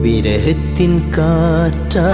വിരഹത്തിൻ കാറ്റാ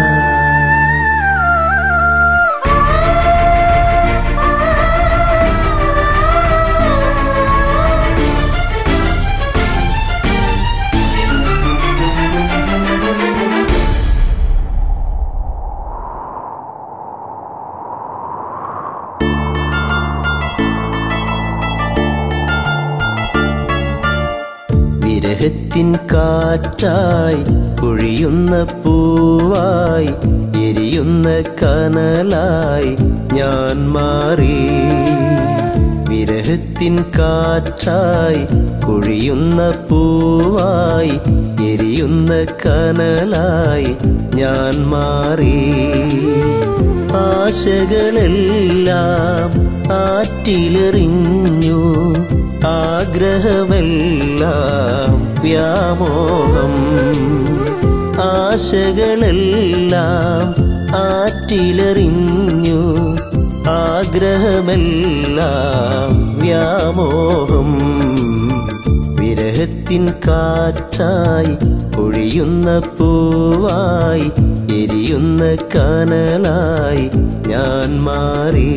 വിരഹത്തിൻ കാറ്റായി പൊഴിയുന്ന പൂവായി എരിയുന്ന കനലായി ഞാൻ മാറി വിരഹത്തിൻ കാറ്റായി കൊഴിയുന്ന പൂവായി എരിയുന്ന കനലായി ഞാൻ മാറി ആശകളെല്ലാം ആറ്റിലെറിഞ്ഞു ആഗ്രഹമെല്ലാം വ്യാമോഹം ആശകളെല്ലാം ആറ്റിലെറിഞ്ഞു ആഗ്രഹമെല്ലാം വ്യാമോഹം വിരഹത്തിൻ കാറ്റായി ഒഴിയുന്ന പൂവായി എരിയുന്ന കനലായി ഞാൻ മാറി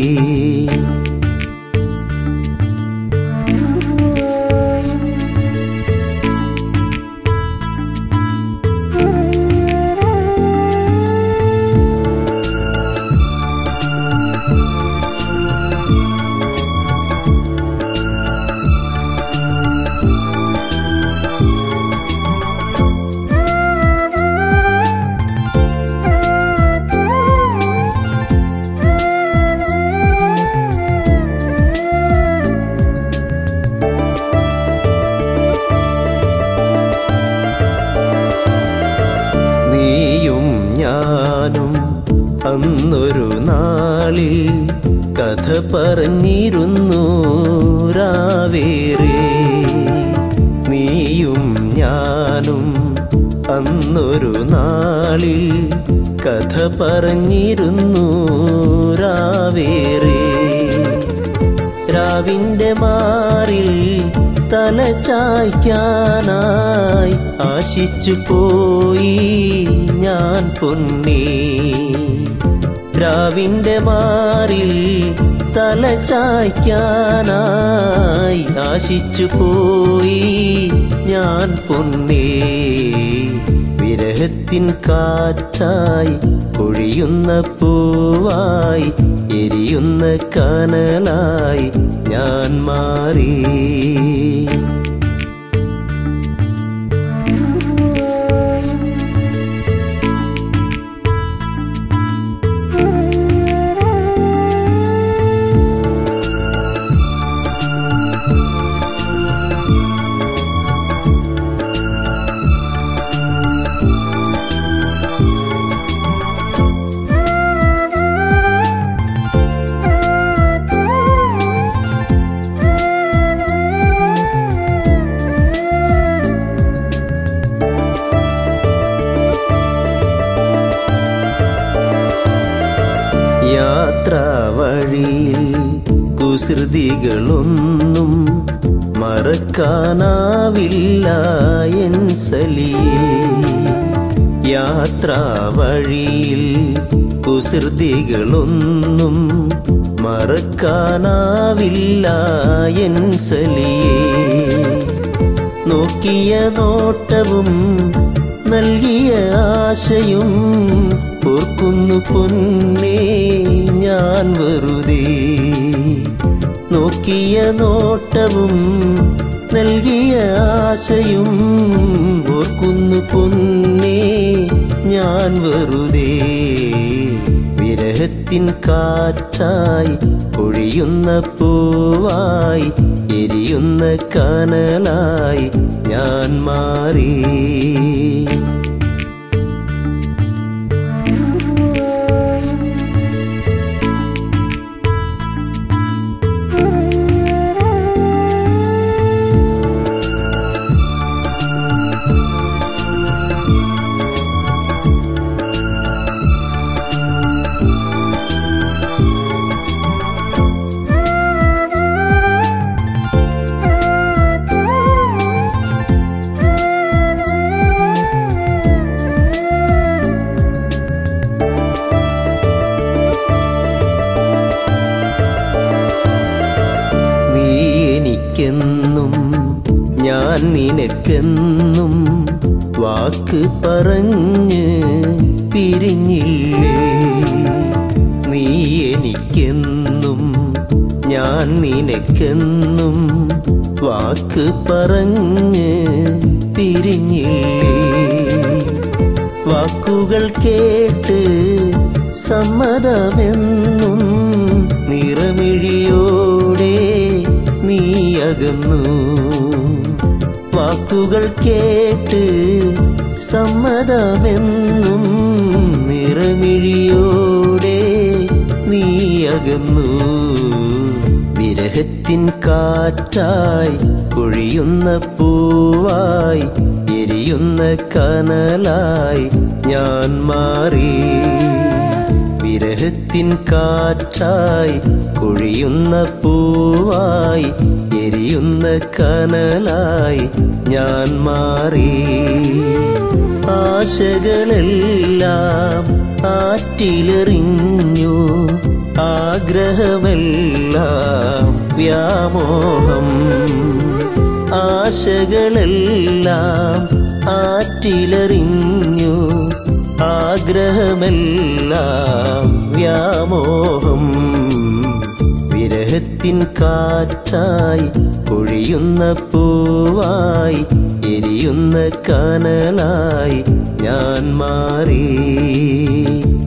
നീയും ഞാനും അന്നൊരു നാളിൽ കഥ പറഞ്ഞിരുന്നു രാവേറെ നീയും ഞാനും അന്നൊരു നാളിൽ കഥ പറഞ്ഞിരുന്നു രാവേറെ രാവിന്റെ മാറിൽ തല ചായ്ക്കാനായി ആശിച്ചു പോയി ഞാൻ പൊന്നേ രാവിന്റെ മാറിൽ തല ചായ്ക്കാനായി ആശിച്ചു പോയി ഞാൻ പൊന്നേ വിരഹത്തിൻ കാറ്റായി ഒഴിയുന്ന പൂവായി എരിയുന്ന കനലായി ഞാൻ മാറി യാത്രാ വഴിയിൽ കുസൃതികളൊന്നും മറക്കാനാവില്ല എൻ സലിയേ യാത്രാ വഴിയിൽ കുസൃതികളൊന്നും മറക്കാനാവില്ല എൻ സലിയേ നോക്കിയ നോട്ടവും നൽകിയ ആശയും ഓർക്കുന്നു പൊന്നേ ഞാൻ വെറുതെ നോക്കിയ നോട്ടവും നൽകിയ ആശയും ഓർക്കുന്നു പൊന്നേ ഞാൻ വെറുതെ വിരഹത്തിൻ കാറ്റായി ഒഴിയുന്ന പൂവായി എരിയുന്ന കനലായി ഞാൻ മാറി ഞാൻ നിനക്കെന്നും വാക്ക് പറഞ്ഞ് പിരിഞ്ഞില്ലേ നീ എനിക്കെന്നും ഞാൻ നിനക്കെന്നും വാക്ക് പറഞ്ഞ് പിരിഞ്ഞില്ലേ വാക്കുകൾ കേട്ട് സമ്മതമെന്നും നിറമിഴിയോടെ നീ അകന്നു വാക്കുകൾ കേട്ട് സമ്മതമെന്നും നിറമിഴിയോടെ നീ അകന്നു വിരഹത്തിൻ കാറ്റായി പൊഴിയുന്ന പൂവായി എരിയുന്ന കനലായി ഞാൻ മാറി വിരഹത്തിൻ കാറ്റായി കൊഴിയുന്ന പൂവായി എരിയുന്ന കനലായി ഞാൻ മാറി ആശകളെല്ലാം ആറ്റിലെറിഞ്ഞു ആഗ്രഹമെല്ലാം വ്യാമോഹം ആശകളെല്ലാം ആറ്റിലെറിഞ്ഞു ആഗ്രഹമെല്ലാം വ്യാമോഹം വിരഹത്തിൻ കാറ്റായി പൊഴിയുന്ന പൂവായി എരിയുന്ന കനലായി ഞാൻ മാറി